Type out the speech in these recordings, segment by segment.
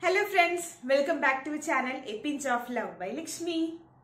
hello friends welcome back to channel a pinch of love by Lakshmi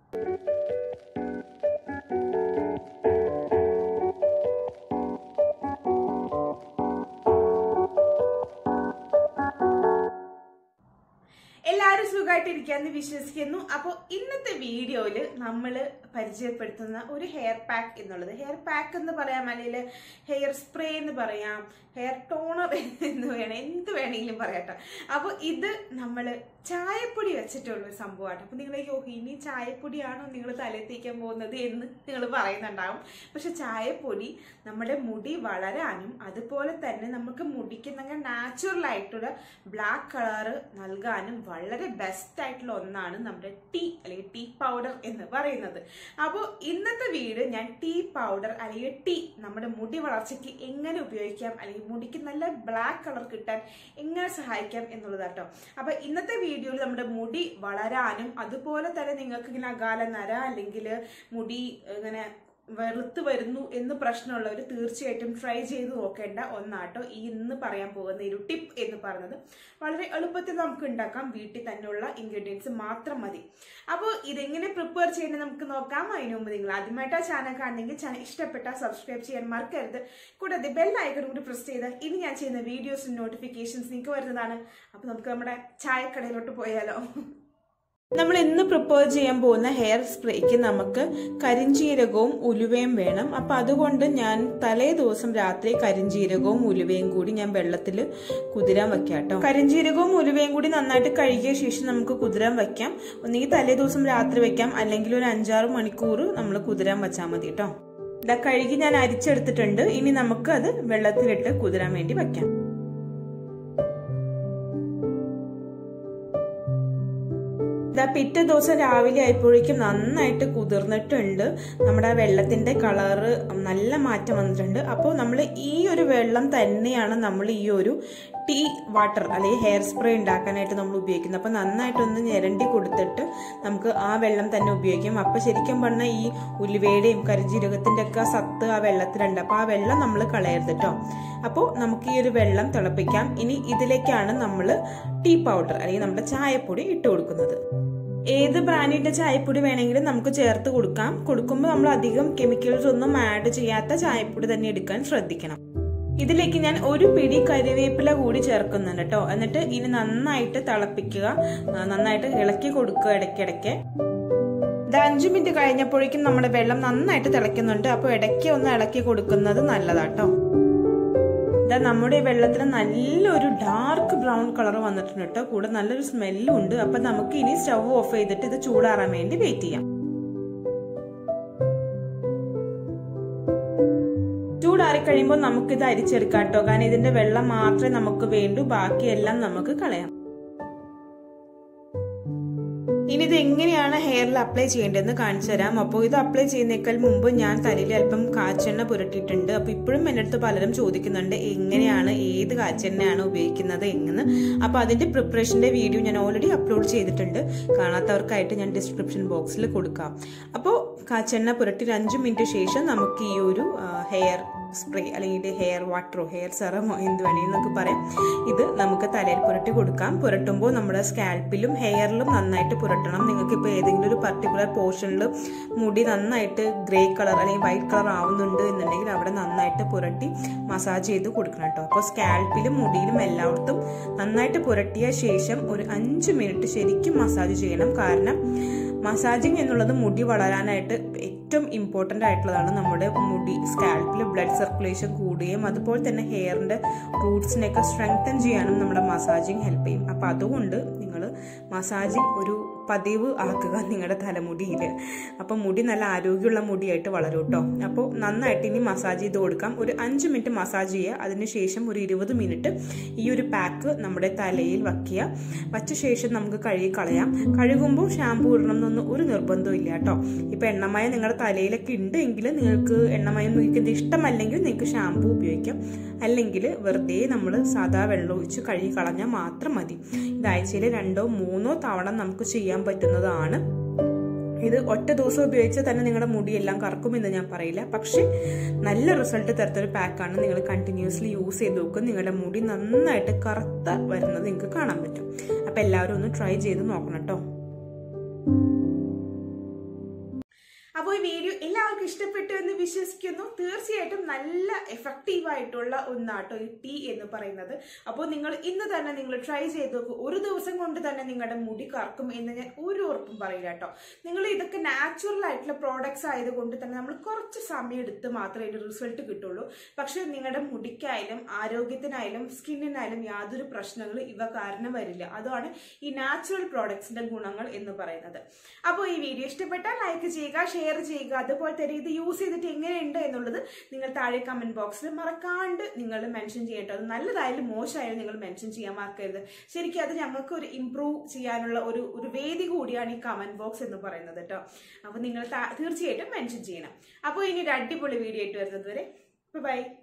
എല്ലാവരും സുഖമായിട്ടിരിക്കാന്ന് വിശ്വസിക്കുന്നു അപ്പോൾ ഇന്നത്തെ വീഡിയോയില് നമ്മൾ പരിചയപ്പെടുത്തുന്ന ഒരു ഹെയർ പാക്ക് എന്നുള്ളത് ഹെയർ പാക്ക് എന്ന് പറയാം അല്ലെങ്കിൽ ഹെയർ സ്പ്രേ എന്ന് പറയാം ഹെയർ ടോണർ എന്ന് വേണം എന്ത് വേണമെങ്കിലും പറയാട്ടോ അപ്പോൾ ഇത് നമ്മൾ ചായപ്പൊടി വെച്ചിട്ടുള്ള ഒരു സംഭവമാണ് അപ്പോൾ നിങ്ങൾ യോ ഇനി ചായപ്പൊടിയാണോ നിങ്ങൾ തലയിൽ തേക്കാൻ പോകുന്നത് എന്ന് നിങ്ങൾ പറയുന്നുണ്ടാവും പക്ഷെ ചായപ്പൊടി നമ്മുടെ മുടി വളരാനും അതുപോലെ തന്നെ നമുക്ക് മുടിക്ക് നല്ല നാച്ചുറൽ ആയിട്ടുള്ള ബ്ലാക്ക് കളർ നൽകാനും വളരെ ബെസ്റ്റ് ആയിട്ടുള്ള ഒന്നാണ് നമ്മുടെ ടീ അല്ലെങ്കിൽ ടീ പൗഡർ എന്ന് പറയുന്നത് അപ്പോൾ ഇന്നത്തെ വീഡിയോ ഞാൻ ടീ പൗഡർ അല്ലെങ്കിൽ ടീ നമ്മുടെ മുടി വളർച്ചയ്ക്ക് എങ്ങനെ ഉപയോഗിക്കാം അല്ലെങ്കിൽ മുടിക്ക് നല്ല ബ്ലാക്ക് കളർ കിട്ടാൻ എങ്ങനെ സഹായിക്കാം എന്നുള്ളതാട്ടോ അപ്പൊ ഇന്നത്തെ വീഡിയോയിൽ നമ്മുടെ മുടി വളരാനും അതുപോലെ തന്നെ നിങ്ങൾക്ക് ഇങ്ങനെ അകാല നര അല്ലെങ്കിൽ മുടി ഇങ്ങനെ വെളുത്ത് വരുന്നു എന്ന് പ്രശ്നമുള്ളവർ തീർച്ചയായിട്ടും ട്രൈ ചെയ്ത് നോക്കേണ്ട ഒന്നാട്ടോ ഈ ഇന്ന് പറയാൻ പോകുന്ന ഒരു ടിപ്പ് എന്ന് പറയുന്നത് വളരെ എളുപ്പത്തിൽ നമുക്ക് ഉണ്ടാക്കാം വീട്ടിൽ തന്നെയുള്ള ഇൻഗ്രീഡിയൻസ് മാത്രം മതി അപ്പോൾ ഇതെങ്ങനെ പ്രിപ്പയർ ചെയ്യേണ്ടത് നമുക്ക് നോക്കാം അതിന് മുമ്പ് നിങ്ങൾ ആദ്യമായിട്ട് ആ ചാനൽ കാണണമെങ്കിൽ ചാനൽ ഇഷ്ടപ്പെട്ടാൽ സബ്സ്ക്രൈബ് ചെയ്യാൻ മറക്കരുത് കൂടാതെ ബെൽ ഐക്കൺ കൂടി പ്രസ് ചെയ്താൽ ഇനി ഞാൻ ചെയ്യുന്ന വീഡിയോസും നോട്ടിഫിക്കേഷൻസ് നിങ്ങൾക്ക് വരുന്നതാണ് അപ്പോൾ നമുക്ക് നമ്മുടെ ചായക്കടയിലോട്ട് പോയാലോ നമ്മൾ ഇന്ന് പ്രിപ്പയർ ചെയ്യാൻ പോകുന്ന ഹെയർ സ്പ്രേക്ക് നമുക്ക് കരിഞ്ചീരകവും ഉലുവയും വേണം അപ്പം അതുകൊണ്ട് ഞാൻ തലേ ദിവസം രാത്രി കരിഞ്ചീരകവും ഉലുവയും കൂടി ഞാൻ വെള്ളത്തിൽ കുതിരാൻ വെക്കാം കേട്ടോ കരിഞ്ചീരകവും ഉലുവയും കൂടി നന്നായിട്ട് കഴുകിയ ശേഷം നമുക്ക് കുതിരാൻ വെക്കാം ഒന്നുകിൽ തലേ ദിവസം രാത്രി വെക്കാം അല്ലെങ്കിൽ ഒരു അഞ്ചാറ് മണിക്കൂർ നമ്മൾ കുതിരാൻ വെച്ചാൽ മതി കേട്ടോ ഇതാ കഴുകി ഞാൻ അരിച്ചെടുത്തിട്ടുണ്ട് ഇനി നമുക്ക് അത് വെള്ളത്തിലിട്ട് കുതിരാൻ വേണ്ടി വെക്കാം ഇതാ പിറ്റേ ദിവസം രാവിലെ ആയപ്പോഴേക്കും നന്നായിട്ട് കുതിർന്നിട്ടുണ്ട് നമ്മുടെ ആ വെള്ളത്തിന്റെ കളറ് നല്ല മാറ്റം വന്നിട്ടുണ്ട് അപ്പോൾ നമ്മൾ ഈ ഒരു വെള്ളം തന്നെയാണ് നമ്മൾ ഈ ഒരു ടീ വാട്ടർ അല്ലെങ്കിൽ ഹെയർ സ്പ്രേ ഉണ്ടാക്കാനായിട്ട് നമ്മൾ ഉപയോഗിക്കുന്നത് അപ്പോൾ നന്നായിട്ടൊന്ന് ഞെരണ്ടി കൊടുത്തിട്ട് നമുക്ക് ആ വെള്ളം തന്നെ ഉപയോഗിക്കാം അപ്പോൾ ശരിക്കും പറഞ്ഞാൽ ഈ ഉലുവയുടെയും കരിജീരകത്തിൻ്റെ ഒക്കെ സത്ത് ആ വെള്ളത്തിലുണ്ട് അപ്പോൾ ആ വെള്ളം നമ്മൾ കളയരുത് കേട്ടോ അപ്പോൾ നമുക്ക് ഈ ഒരു വെള്ളം തിളപ്പിക്കാം ഇനി ഇതിലേക്കാണ് നമ്മൾ ടീ പൗഡർ അല്ലെങ്കിൽ നമ്മുടെ ചായപ്പൊടി ഇട്ട് കൊടുക്കുന്നത് ഏത് ബ്രാൻഡിന്റെ ചായപ്പൊടി വേണമെങ്കിലും നമുക്ക് ചേർത്ത് കൊടുക്കാം കൊടുക്കുമ്പോൾ നമ്മൾ അധികം കെമിക്കൽസ് ഒന്നും ആഡ് ചെയ്യാത്ത ചായപ്പൊടി തന്നെ എടുക്കാൻ ശ്രദ്ധിക്കണം ഇതിലേക്ക് ഞാൻ ഒരു പിടി കരിവേപ്പില കൂടി ചേർക്കുന്നുണ്ട് കേട്ടോ എന്നിട്ട് ഇനി നന്നായിട്ട് തിളപ്പിക്കുക നന്നായിട്ട് ഇളക്കി കൊടുക്കുക ഇടയ്ക്കിടയ്ക്ക് ഇത് അഞ്ചു മിനിറ്റ് കഴിഞ്ഞപ്പോഴേക്കും നമ്മുടെ വെള്ളം നന്നായിട്ട് തിളയ്ക്കുന്നുണ്ട് അപ്പോൾ ഇടയ്ക്ക് ഒന്ന് ഇളക്കി കൊടുക്കുന്നത് നല്ലതാട്ടോ ഇതാ നമ്മുടെ ഈ വെള്ളത്തിന് നല്ലൊരു ഡാർക്ക് ബ്രൗൺ കളർ വന്നിട്ടുണ്ട് കേട്ടോ കൂടെ നല്ലൊരു സ്മെല്ലും ഉണ്ട് അപ്പൊ നമുക്ക് ഇനി സ്റ്റവ് ഓഫ് ചെയ്തിട്ട് ഇത് ചൂടാറാൻ വേണ്ടി വെയിറ്റ് ചെയ്യാം ചൂടാറി കഴിയുമ്പോൾ നമുക്കിത് അരിച്ചെടുക്കാം കേട്ടോ കാരണം ഇതിന്റെ വെള്ളം മാത്രമേ നമുക്ക് വേണ്ടൂ ബാക്കിയെല്ലാം നമുക്ക് കളയാം ഇനി ഇത് എങ്ങനെയാണ് ഹെയറിൽ അപ്ലൈ ചെയ്യേണ്ടതെന്ന് കാണിച്ചു തരാം അപ്പോൾ ഇത് അപ്ലൈ ചെയ്യുന്നേക്കാൾ മുമ്പ് ഞാൻ തലയിൽ അല്പം കാച്ചെണ്ണ പുരട്ടിയിട്ടുണ്ട് അപ്പോൾ ഇപ്പോഴും എൻ്റെ അടുത്ത് പലരും ചോദിക്കുന്നുണ്ട് എങ്ങനെയാണ് ഏത് കാച്ചെണ്ണയാണ് ഉപയോഗിക്കുന്നത് എങ്ങനെ അപ്പോൾ അതിൻ്റെ പ്രിപ്പറേഷൻ്റെ വീഡിയോ ഞാൻ ഓൾറെഡി അപ്ലോഡ് ചെയ്തിട്ടുണ്ട് കാണാത്തവർക്കായിട്ട് ഞാൻ ഡിസ്ക്രിപ്ഷൻ ബോക്സിൽ കൊടുക്കാം അപ്പോൾ കാച്ചെണ്ണ പുരട്ടി ഒരു അഞ്ച് മിനിറ്റ് ശേഷം നമുക്ക് ഈ ഒരു ഹെയർ സ്പ്രേ അല്ലെങ്കിൽ ഹെയർ വാട്ടറോ ഹെയർ സെറമോ എന്ത് വേണമെങ്കിൽ നമുക്ക് പറയാം ഇത് നമുക്ക് തലയിൽ പുരട്ടി കൊടുക്കാം പുരട്ടുമ്പോൾ നമ്മുടെ സ്കാൽപ്പിലും ഹെയറിലും നന്നായിട്ട് പുരട്ടണം നിങ്ങൾക്ക് ഇപ്പോൾ ഏതെങ്കിലും ഒരു പർട്ടിക്കുലർ പോർഷനിൽ മുടി നന്നായിട്ട് ഗ്രേ കളർ അല്ലെങ്കിൽ വൈറ്റ് കളർ ആവുന്നുണ്ട് എന്നുണ്ടെങ്കിൽ അവിടെ നന്നായിട്ട് പുരട്ടി മസാജ് ചെയ്ത് കൊടുക്കണം കേട്ടോ അപ്പോൾ സ്കാൽപ്പിലും മുടിയിലും എല്ലായിടത്തും നന്നായിട്ട് പുരട്ടിയ ശേഷം ഒരു അഞ്ച് മിനിറ്റ് ശരിക്കും മസാജ് ചെയ്യണം കാരണം മസാജിങ് എന്നുള്ളത് മുടി വളരാനായിട്ട് ഏറ്റവും ഇമ്പോർട്ടൻ്റ് ആയിട്ടുള്ളതാണ് നമ്മുടെ മുടി സ്കാൽപ്പിൽ ബ്ലഡ് സർക്കുലേഷൻ കൂടുകയും അതുപോലെ തന്നെ ഹെയറിൻ്റെ റൂട്ട്സിനെയൊക്കെ സ്ട്രെങ്തൻ ചെയ്യാനും നമ്മുടെ മസാജിങ് ഹെൽപ്പ് ചെയ്യും അപ്പോൾ അതുകൊണ്ട് നിങ്ങൾ മസാജിങ് ഒരു പതിവ് ആക്കുക നിങ്ങളുടെ തലമുടിയിൽ അപ്പോൾ മുടി നല്ല ആരോഗ്യമുള്ള മുടിയായിട്ട് വളരും കേട്ടോ അപ്പോൾ നന്നായിട്ട് ഇനി മസാജ് ചെയ്ത് കൊടുക്കാം ഒരു അഞ്ച് മിനിറ്റ് മസാജ് ചെയ്യുക അതിനുശേഷം ഒരു ഇരുപത് മിനിറ്റ് ഈ ഒരു പാക്ക് നമ്മുടെ തലയിൽ വയ്ക്കുക വച്ച ശേഷം നമുക്ക് കഴുകി കളയാം കഴുകുമ്പോൾ ഷാമ്പു ഇടണം എന്നൊന്നും ഒരു നിർബന്ധവും ഇല്ല കേട്ടോ ഇപ്പോൾ എണ്ണമയം നിങ്ങളുടെ തലയിലൊക്കെ ഉണ്ടെങ്കിൽ നിങ്ങൾക്ക് എണ്ണമയം ഉപയോഗിക്കുന്നത് ഇഷ്ടമല്ലെങ്കിൽ നിങ്ങൾക്ക് ഷാമ്പു ഉപയോഗിക്കാം അല്ലെങ്കിൽ വെറുതെ നമ്മൾ സാധാ വെള്ളം ഒഴിച്ച് കഴുകി കളഞ്ഞാൽ മാത്രം മതി ഇത് ആഴ്ചയിൽ രണ്ടോ മൂന്നോ തവണ നമുക്ക് ചെയ്യാൻ പറ്റുന്നതാണ് ഇത് ഒറ്റ ദിവസം ഉപയോഗിച്ചാൽ തന്നെ നിങ്ങളുടെ മുടിയെല്ലാം കറക്കുമെന്ന് ഞാൻ പറയില്ല പക്ഷെ നല്ല റിസൾട്ട് തരത്തൊരു പാക്കാണ് നിങ്ങൾ കണ്ടിന്യൂസ്ലി യൂസ് ചെയ്ത് നോക്കും നിങ്ങളുടെ മുടി നന്നായിട്ട് കറുത്ത വരുന്നത് നിങ്ങൾക്ക് കാണാൻ പറ്റും അപ്പം അപ്പോൾ എല്ലാവരും ഒന്ന് ട്രൈ ചെയ്ത് നോക്കണം കേട്ടോ അപ്പോൾ ഈ വീഡിയോ എല്ലാവർക്കും ഇഷ്ടപ്പെട്ടു എന്ന് വിശ്വസിക്കുന്നു തീർച്ചയായിട്ടും നല്ല എഫക്റ്റീവ് ആയിട്ടുള്ള ഒന്നാട്ടോ ഈ ടീ എന്ന് പറയുന്നത് അപ്പോൾ നിങ്ങൾ ഇന്ന് തന്നെ നിങ്ങൾ ട്രൈ ചെയ്ത് നോക്കൂ ഒരു ദിവസം കൊണ്ട് തന്നെ നിങ്ങളുടെ മുടി കറക്കും എന്ന് ഞാൻ ഒരു ഉറപ്പും പറയില്ല കേട്ടോ നിങ്ങൾ ഇതൊക്കെ നാച്ചുറൽ ആയിട്ടുള്ള പ്രോഡക്ട്സ് ആയതുകൊണ്ട് തന്നെ നമ്മൾ കുറച്ച് സമയം എടുത്ത് മാത്രമേ ഇതിന്റെ റിസൾട്ട് കിട്ടുള്ളൂ പക്ഷെ നിങ്ങളുടെ മുടിക്കായാലും ആരോഗ്യത്തിനായാലും സ്കിന്നിനായാലും യാതൊരു പ്രശ്നങ്ങളും ഇവ കാരണം വരില്ല അതാണ് ഈ നാച്ചുറൽ പ്രോഡക്ട്സിന്റെ ഗുണങ്ങൾ എന്ന് പറയുന്നത് അപ്പോൾ ഈ വീഡിയോ ഇഷ്ടപ്പെട്ടാൽ ലൈക്ക് ചെയ്യുക ഷെയർ ചെയ്യുക അതുപോലെ തന്നെ ഇത് യൂസ് ചെയ്തിട്ട് എങ്ങനെയുണ്ട് എന്നുള്ളത് നിങ്ങൾ താഴെ കമന്റ് ബോക്സിൽ മറക്കാണ്ട് നിങ്ങൾ മെൻഷൻ ചെയ്യട്ടോ അത് നല്ലതായാലും മോശമായാലും നിങ്ങൾ മെൻഷൻ ചെയ്യാൻ മറക്കരുത് ശരിക്കും അത് ഞങ്ങൾക്ക് ഒരു ഇംപ്രൂവ് ചെയ്യാനുള്ള ഒരു ഒരു വേദി കൂടിയാണ് ഈ കമന്റ് ബോക്സ് എന്ന് പറയുന്നത് കേട്ടോ അപ്പോൾ നിങ്ങൾ താ- തീർച്ചയായിട്ടും മെൻഷൻ ചെയ്യണം അപ്പോൾ ഇനി ഒരു അടിപൊളി വീഡിയോ ആയിട്ട് വരുന്നത് വരെ ബൈ